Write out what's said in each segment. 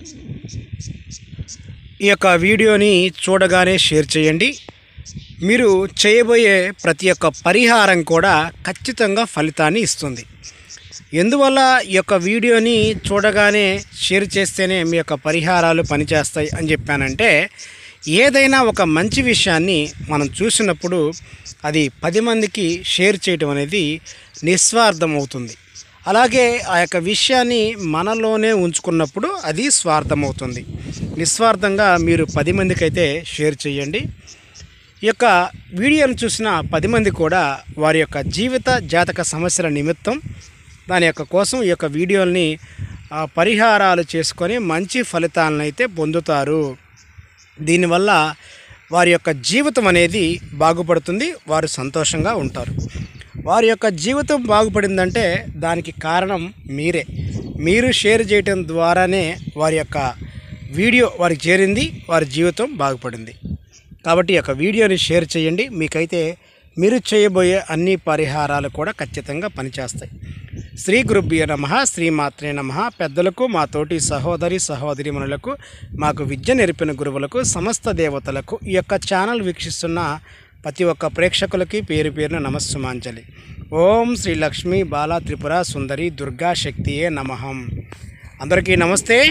ఈ యొక్క వీడియోని చూడగానే షేర్ చేయండి మీరు చేయబోయే ప్రతి ఒక్క పరిహారం కూడా ఖచ్చితంగా ఫలితాన్ని ఇస్తుంది ఎందువల్ల ఈ యొక్క వీడియోని చూడగానే షేర్ చేస్తేనే మీ యొక్క పరిహారాలు పనిచేస్తాయి అని చెప్పానంటే ఏదైనా ఒక మంచి విషయాన్ని మనం చూసినప్పుడు అది పది మందికి షేర్ చేయడం అనేది నిస్వార్థం అవుతుంది అలాగే ఆ యొక్క విషయాన్ని మనలోనే ఉంచుకున్నప్పుడు అది స్వార్థం అవుతుంది నిస్వార్థంగా మీరు పది మందికి అయితే షేర్ చేయండి ఈ యొక్క వీడియోను చూసిన పది మంది కూడా వారి యొక్క జీవిత జాతక సమస్యల నిమిత్తం దాని యొక్క కోసం ఈ యొక్క వీడియోల్ని ఆ, పరిహారాలు చేసుకొని మంచి ఫలితాలను అయితే పొందుతారు దీనివల్ల వారి యొక్క జీవితం అనేది బాగుపడుతుంది వారు సంతోషంగా ఉంటారు వారి యొక్క జీవితం బాగుపడిందంటే దానికి కారణం మీరే మీరు షేర్ చేయటం ద్వారానే వారి యొక్క వీడియో వారికి చేరింది వారి జీవితం బాగుపడింది కాబట్టి ఈ యొక్క వీడియోని షేర్ చేయండి మీకైతే మీరు చేయబోయే అన్ని పరిహారాలు కూడా ఖచ్చితంగా పనిచేస్తాయి శ్రీ గురుభ్య నమ శ్రీమాత్రే నమ పెద్దలకు మా తోటి సహోదరి సహోదరిమణులకు మాకు విద్య నేర్పిన గురువులకు సమస్త దేవతలకు ఈ యొక్క ఛానల్ వీక్షిస్తున్న ప్రతి ఒక్క ప్రేక్షకులకి పేరు పేరున నమస్సుమాంజలి ఓం శ్రీ లక్ష్మీ బాలా త్రిపుర సుందరి దుర్గా శక్తియే నమః అందరికీ నమస్తే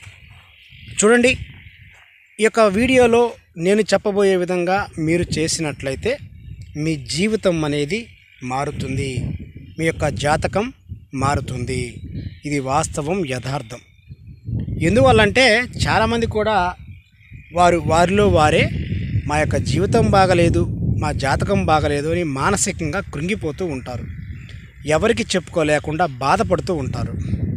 చూడండి ఈ యొక్క వీడియోలో నేను చెప్పబోయే విధంగా మీరు చేసినట్లయితే మీ జీవితం అనేది మారుతుంది మీ యొక్క జాతకం మారుతుంది ఇది వాస్తవం యథార్థం ఎందువల్లంటే చాలామంది కూడా వారు వారిలో వారే మా యొక్క జీవితం బాగలేదు మా జాతకం బాగలేదు అని మానసికంగా కృంగిపోతూ ఉంటారు ఎవరికి చెప్పుకోలేకుండా బాధపడుతూ ఉంటారు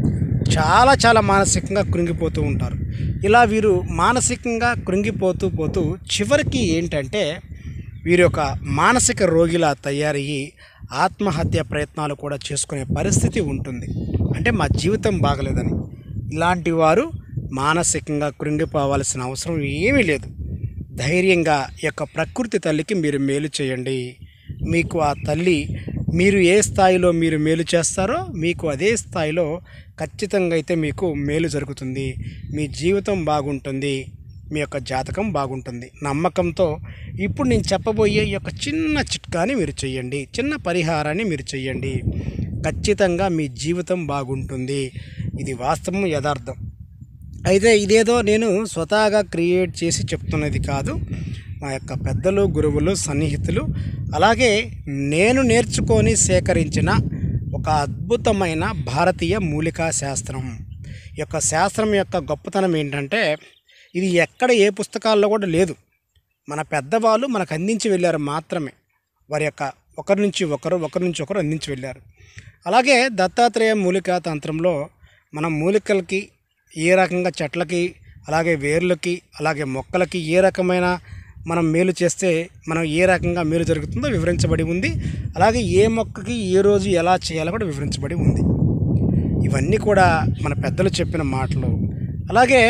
చాలా చాలా మానసికంగా కృంగిపోతూ ఉంటారు ఇలా వీరు మానసికంగా కృంగిపోతూ పోతూ చివరికి ఏంటంటే వీరి యొక్క మానసిక రోగిలా తయారయ్యి ఆత్మహత్య ప్రయత్నాలు కూడా చేసుకునే పరిస్థితి ఉంటుంది అంటే మా జీవితం బాగలేదని ఇలాంటి వారు మానసికంగా కృంగిపోవాల్సిన అవసరం ఏమీ లేదు ధైర్యంగా ఈ యొక్క ప్రకృతి తల్లికి మీరు మేలు చేయండి మీకు ఆ తల్లి మీరు ఏ స్థాయిలో మీరు మేలు చేస్తారో మీకు అదే స్థాయిలో ఖచ్చితంగా అయితే మీకు మేలు జరుగుతుంది మీ జీవితం బాగుంటుంది మీ యొక్క జాతకం బాగుంటుంది నమ్మకంతో ఇప్పుడు నేను చెప్పబోయే ఈ యొక్క చిన్న చిట్కాని మీరు చేయండి చిన్న పరిహారాన్ని మీరు చేయండి ఖచ్చితంగా మీ జీవితం బాగుంటుంది ఇది వాస్తవం యథార్థం అయితే ఇదేదో నేను స్వతహాగా క్రియేట్ చేసి చెప్తున్నది కాదు మా యొక్క పెద్దలు గురువులు సన్నిహితులు అలాగే నేను నేర్చుకొని సేకరించిన ఒక అద్భుతమైన భారతీయ మూలికా శాస్త్రం ఈ యొక్క శాస్త్రం యొక్క గొప్పతనం ఏంటంటే ఇది ఎక్కడ ఏ పుస్తకాల్లో కూడా లేదు మన పెద్దవాళ్ళు మనకు అందించి వెళ్ళారు మాత్రమే వారి యొక్క ఒకరి నుంచి ఒకరు ఒకరి నుంచి ఒకరు అందించి వెళ్ళారు అలాగే దత్తాత్రేయ మూలికా తంత్రంలో మనం మూలికలకి ఏ రకంగా చెట్లకి అలాగే వేర్లకి అలాగే మొక్కలకి ఏ రకమైన మనం మేలు చేస్తే మనం ఏ రకంగా మేలు జరుగుతుందో వివరించబడి ఉంది అలాగే ఏ మొక్కకి ఏ రోజు ఎలా చేయాలో కూడా వివరించబడి ఉంది ఇవన్నీ కూడా మన పెద్దలు చెప్పిన మాటలు అలాగే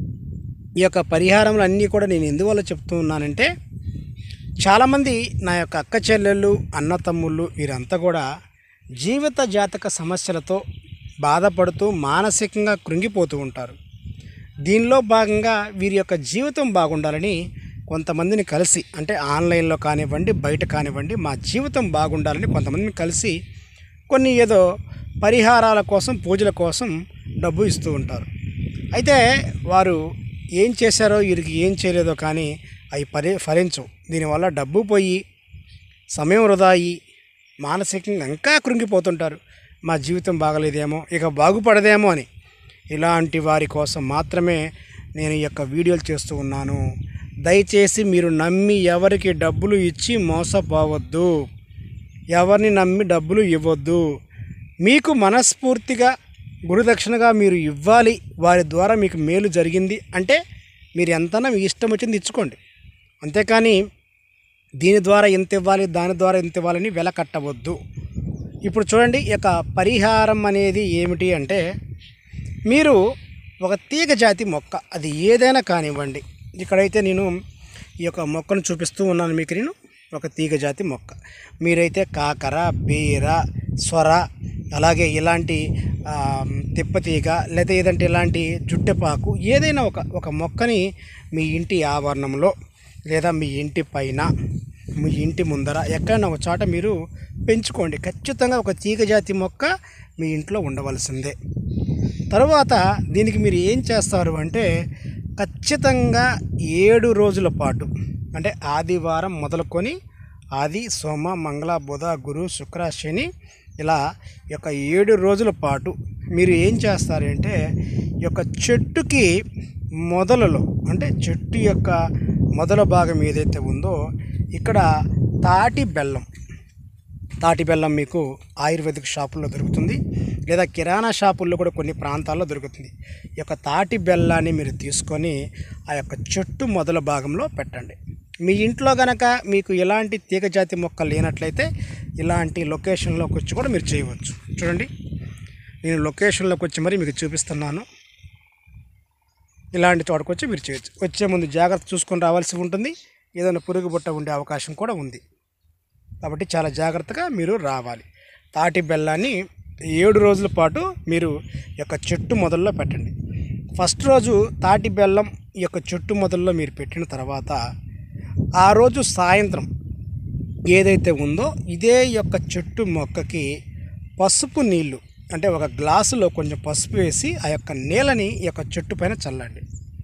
ఈ యొక్క పరిహారములు అన్నీ కూడా నేను ఎందువల్ల చెప్తూ ఉన్నానంటే చాలామంది నా యొక్క అక్క చెల్లెళ్ళు అన్న తమ్ముళ్ళు వీరంతా కూడా జీవిత జాతక సమస్యలతో బాధపడుతూ మానసికంగా కృంగిపోతూ ఉంటారు దీనిలో భాగంగా వీరి యొక్క జీవితం బాగుండాలని కొంతమందిని కలిసి అంటే ఆన్లైన్లో కానివ్వండి బయట కానివ్వండి మా జీవితం బాగుండాలని కొంతమందిని కలిసి కొన్ని ఏదో పరిహారాల కోసం పూజల కోసం డబ్బు ఇస్తూ ఉంటారు అయితే వారు ఏం చేశారో వీరికి ఏం చేయలేదో కానీ అవి పరి ఫలించవు దీనివల్ల డబ్బు పోయి సమయం వృధా అయ్యి మానసికంగా ఇంకా కృంగిపోతుంటారు మా జీవితం బాగలేదేమో ఇక బాగుపడదేమో అని ఇలాంటి వారి కోసం మాత్రమే నేను ఈ యొక్క వీడియోలు చేస్తూ ఉన్నాను దయచేసి మీరు నమ్మి ఎవరికి డబ్బులు ఇచ్చి మోసపోవద్దు ఎవరిని నమ్మి డబ్బులు ఇవ్వద్దు మీకు మనస్ఫూర్తిగా గురుదక్షిణగా మీరు ఇవ్వాలి వారి ద్వారా మీకు మేలు జరిగింది అంటే మీరు ఎంతనా మీ ఇష్టం వచ్చింది ఇచ్చుకోండి అంతేకాని దీని ద్వారా ఎంత ఇవ్వాలి దాని ద్వారా ఎంత ఇవ్వాలని వెల కట్టవద్దు ఇప్పుడు చూడండి ఈ యొక్క పరిహారం అనేది ఏమిటి అంటే మీరు ఒక తీగ జాతి మొక్క అది ఏదైనా కానివ్వండి ఇక్కడైతే నేను ఈ యొక్క మొక్కను చూపిస్తూ ఉన్నాను మీకు నేను ఒక తీగ జాతి మొక్క మీరైతే కాకర బీర సొర అలాగే ఇలాంటి ఆ, తిప్పతీగ లేదా ఏదంటే ఇలాంటి జుట్టెపాకు ఏదైనా ఒక ఒక మొక్కని మీ ఇంటి ఆవరణంలో లేదా మీ ఇంటి పైన మీ ఇంటి ముందర ఎక్కడైనా ఒక చోట మీరు పెంచుకోండి ఖచ్చితంగా ఒక తీగజాతి మొక్క మీ ఇంట్లో ఉండవలసిందే తర్వాత దీనికి మీరు ఏం చేస్తారు అంటే ఖచ్చితంగా ఏడు రోజుల పాటు అంటే ఆదివారం మొదలుకొని ఆది సోమ మంగళ బుధ గురు శుక్ర శని ఇలా ఈ యొక్క ఏడు రోజుల పాటు మీరు ఏం చేస్తారంటే ఈ యొక్క చెట్టుకి మొదలలో అంటే చెట్టు యొక్క మొదల భాగం ఏదైతే ఉందో ఇక్కడ తాటి బెల్లం తాటి బెల్లం మీకు ఆయుర్వేదిక్ షాపుల్లో దొరుకుతుంది లేదా కిరాణా షాపుల్లో కూడా కొన్ని ప్రాంతాల్లో దొరుకుతుంది ఈ యొక్క తాటి బెల్లాన్ని మీరు తీసుకొని ఆ యొక్క చెట్టు మొదల భాగంలో పెట్టండి మీ ఇంట్లో గనక మీకు ఎలాంటి తీగజాతి మొక్క లేనట్లయితే ఇలాంటి లొకేషన్లోకి వచ్చి కూడా మీరు చేయవచ్చు చూడండి నేను లొకేషన్లోకి వచ్చి మరి మీకు చూపిస్తున్నాను ఇలాంటి చోటకు వచ్చి మీరు చేయొచ్చు వచ్చే ముందు జాగ్రత్త చూసుకొని రావాల్సి ఉంటుంది ఏదైనా పురుగు బుట్ట ఉండే అవకాశం కూడా ఉంది కాబట్టి చాలా జాగ్రత్తగా మీరు రావాలి తాటి బెల్లాన్ని ఏడు రోజుల పాటు మీరు ఈ యొక్క చెట్టు మొదల్లో పెట్టండి ఫస్ట్ రోజు తాటి బెల్లం ఈ యొక్క చెట్టు మొదల్లో మీరు పెట్టిన తర్వాత ఆ రోజు సాయంత్రం ఏదైతే ఉందో ఇదే యొక్క చెట్టు మొక్కకి పసుపు నీళ్ళు అంటే ఒక గ్లాసులో కొంచెం పసుపు వేసి ఆ యొక్క నీళ్ళని ఈ యొక్క చెట్టు పైన చల్లండి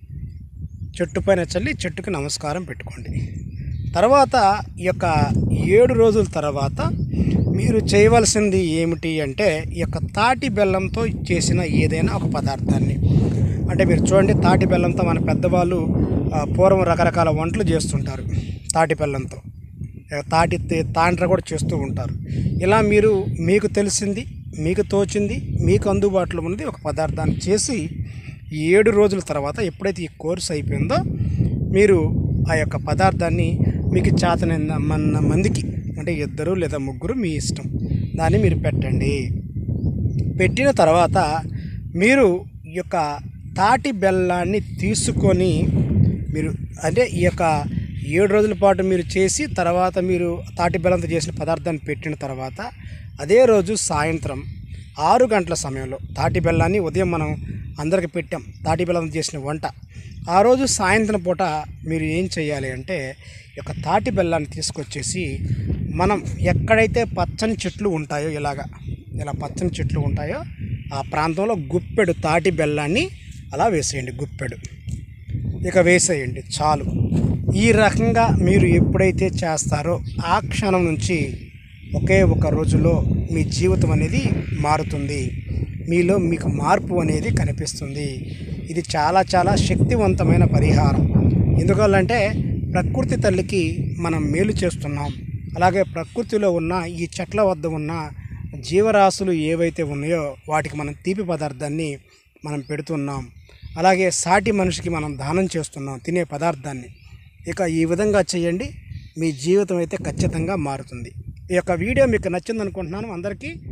చెట్టు పైన చల్లి చెట్టుకి నమస్కారం పెట్టుకోండి తర్వాత ఈ యొక్క ఏడు రోజుల తర్వాత మీరు చేయవలసింది ఏమిటి అంటే ఈ యొక్క తాటి బెల్లంతో చేసిన ఏదైనా ఒక పదార్థాన్ని అంటే మీరు చూడండి తాటి బెల్లంతో మన పెద్దవాళ్ళు ఆ, పూర్వం రకరకాల వంటలు చేస్తుంటారు తాటి బెల్లంతో ఆ, తాటి తే- తాండ్ర కూడా చేస్తూ ఉంటారు ఇలా మీరు మీకు తెలిసింది మీకు తోచింది మీకు అందుబాటులో ఉన్నది ఒక పదార్థాన్ని చేసి ఈ ఏడు రోజుల తర్వాత ఎప్పుడైతే ఈ కోర్స్ అయిపోయిందో మీరు ఆ యొక్క పదార్థాన్ని మీకు చేతనైన మన మందికి అంటే ఇద్దరు లేదా ముగ్గురు మీ ఇష్టం దాన్ని మీరు పెట్టండి పెట్టిన తర్వాత మీరు ఈ యొక్క తాటి బెల్లాన్ని తీసుకొని మీరు అంటే ఈ యొక్క ఏడు రోజుల పాటు మీరు చేసి తర్వాత మీరు తాటి బెల్లంతో చేసిన పదార్థాన్ని పెట్టిన తర్వాత అదే రోజు సాయంత్రం ఆరు గంటల సమయంలో తాటి బెల్లాన్ని ఉదయం మనం అందరికి పెట్టాం తాటి బెల్లంతో చేసిన వంట ఆ రోజు సాయంత్రం పూట మీరు ఏం చేయాలి అంటే ఈ యొక్క తాటి బెల్లాన్ని తీసుకొచ్చేసి మనం ఎక్కడైతే పచ్చని చెట్లు ఉంటాయో ఇలాగా ఇలా పచ్చని చెట్లు ఉంటాయో ఆ ప్రాంతంలో గుప్పెడు తాటి బెల్లాన్ని అలా వేసేయండి గుప్పెడు ఇక వేసేయండి చాలు ఈ రకంగా మీరు ఎప్పుడైతే చేస్తారో ఆ క్షణం నుంచి ఒకే ఒక రోజులో మీ జీవితం అనేది మారుతుంది మీలో మీకు మార్పు అనేది కనిపిస్తుంది ఇది చాలా చాలా శక్తివంతమైన పరిహారం ఎందువల్లంటే ప్రకృతి తల్లికి మనం మేలు చేస్తున్నాం అలాగే ప్రకృతిలో ఉన్న ఈ చెట్ల వద్ద ఉన్న జీవరాశులు ఏవైతే ఉన్నాయో వాటికి మనం తీపి పదార్థాన్ని మనం పెడుతున్నాం అలాగే సాటి మనిషికి మనం దానం చేస్తున్నాం తినే పదార్థాన్ని ఇక ఈ విధంగా చేయండి మీ జీవితం అయితే ఖచ్చితంగా మారుతుంది ఈ యొక్క వీడియో మీకు నచ్చింది అనుకుంటున్నాను అందరికీ